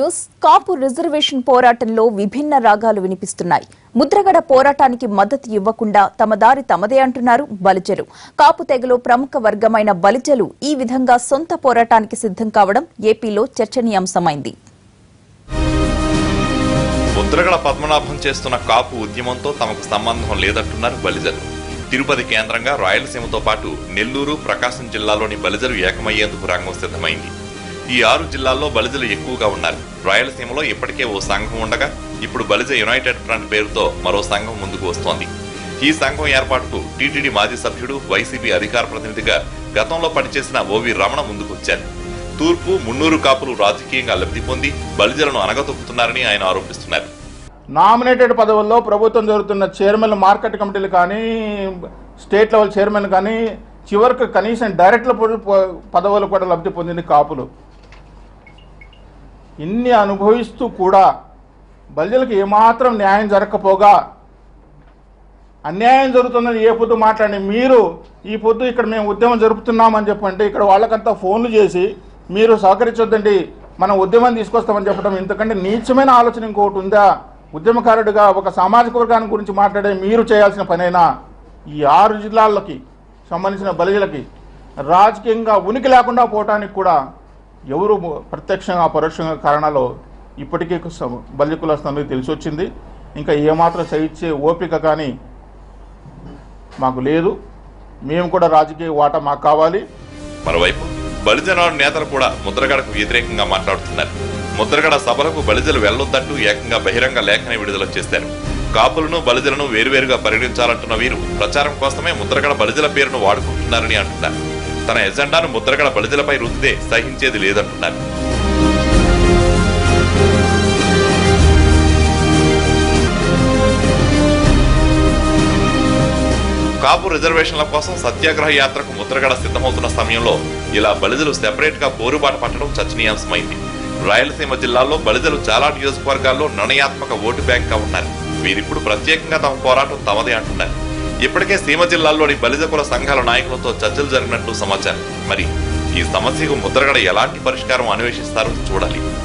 news కాపు reservation పోరాటంలో విభిన్న రాగాలు వినిపిస్తున్నాయి ముద్రగడ పోరాటానికి మద్దతు ఇవ్వకుండా తమ దారి తమదే అంటున్నారు బలిజలు కాపు తెగలో ప్రముఖ వర్గమైన బలిజలు ఈ విధంగా సొంత పోరాటానికి సిద్ధం కావడం ఏపీలో చర్చనీయాంశమైంది ముద్రగడ పద్మనాభం చేస్తున్న కాపు ఉద్యమంతో తమకు సంబంధం లేదంటున్నారు బలిజలు తిరుపతి కేంద్రంగా రాయలసీమతో పాటు నెల్లూరు ప్రకాశం జిల్లాలోని బలిజలు ఏకమయ్యేందుకు రంగం సిద్ధమైంది ఈ ఆరు జిల్లాల్లో బలిజలు ఎక్కువగా ఉన్నారు రాయలసీమలో ఇప్పటికే ఓ సంఘం ఉండగా ఇప్పుడు బలిజ యునైటెడ్ ఫ్రంట్ పేరుతో మరో సంఘం ముందుకు వస్తోంది ఈ సంఘం ఏర్పాటుకు టీటీడీ మాజీ సభ్యుడు వైసీపీ అధికార ప్రతినిధిగా గతంలో పనిచేసిన ఓవి రమణ ముందుకొచ్చారు తూర్పు మున్నూరు కాపులు రాజకీయంగా లబ్ధి పొంది బలిజలను అనగతొక్కుతున్నారని ఆయన ఆరోపిస్తున్నారు నామినేటెడ్ పదవుల్లో ప్రభుత్వం జరుగుతున్న చైర్మన్ మార్కెట్ కమిటీలు కానీ స్టేట్ లెవెల్ చైర్మన్ కానీ చివరికి కనీసం డైరెక్టర్ పదవులు కూడా లబ్ధి పొందింది కాపులు ఇన్ని అనుభవిస్తూ కూడా బలిజలకు ఏమాత్రం న్యాయం జరగకపోగా అన్యాయం జరుగుతుందని ఏ పొద్దు మాట్లాడి మీరు ఈ పొద్దు ఇక్కడ మేము ఉద్యమం జరుపుతున్నామని చెప్పంటే ఇక్కడ వాళ్ళకంతా ఫోన్లు చేసి మీరు సహకరించొద్దండి మనం ఉద్యమం తీసుకొస్తామని చెప్పడం ఇంతకంటే నీచమైన ఆలోచన ఇంకొకటి ఉందా ఉద్యమకారుడిగా ఒక సామాజిక వర్గాన్ని గురించి మాట్లాడే మీరు చేయాల్సిన పనైనా ఈ ఆరు జిల్లాలకి సంబంధించిన బలిజలకి రాజకీయంగా ఉనికి లేకుండా పోవటానికి కూడా ఎవరు ప్రత్యక్షంగా పరోక్షంగా కారణాలు ఇప్పటికీ స- బల్లి కులస్తులకు తెలిసి వచ్చింది ఇంకా ఏమాత్రం సహించే ఓపిక కానీ మాకు లేదు మేము కూడా రాజకీయ వాటా మాకు కావాలి మరోవైపు బలిజనాడు నేతలు కూడా ముద్రగడకు వ్యతిరేకంగా మాట్లాడుతున్నారు ముద్రగడ సభలకు బలిజలు వెళ్లొద్దంటూ ఏకంగా బహిరంగ లేఖని విడుదల చేశారు కాపులను బలిజలను వేరువేరుగా పరిగణించాలంటున్న వీరు ప్రచారం కోసమే ముద్రగడ బలిజల పేరును వాడుకుంటున్నారని అంటున్నారు తన ఎజెండాను ముద్రగడ బలిజలపై రుద్దితే సహించేది లేదంటున్నారు కాపు రిజర్వేషన్ల కోసం సత్యాగ్రహ యాత్రకు ముద్రగడ సిద్ధమవుతున్న సమయంలో ఇలా బలిజలు సెపరేట్ గా పోరుబాట పట్టడం చర్చనీయాంశమైంది రాయలసీమ జిల్లాల్లో బలిజలు చాలా నియోజకవర్గాల్లో నిర్ణయాత్మక ఓటు బ్యాంక్ గా ఉన్నారు వీరిప్పుడు ప్రత్యేకంగా తమ పోరాటం తమదే అంటున్నారు ఇప్పటికే సీమ జిల్లాల్లోని బలిజ కుల సంఘాల నాయకులతో చర్చలు జరిగినట్లు సమాచారం మరి ఈ సమస్యకు ముద్రగడ ఎలాంటి పరిష్కారం అన్వేషిస్తారో చూడాలి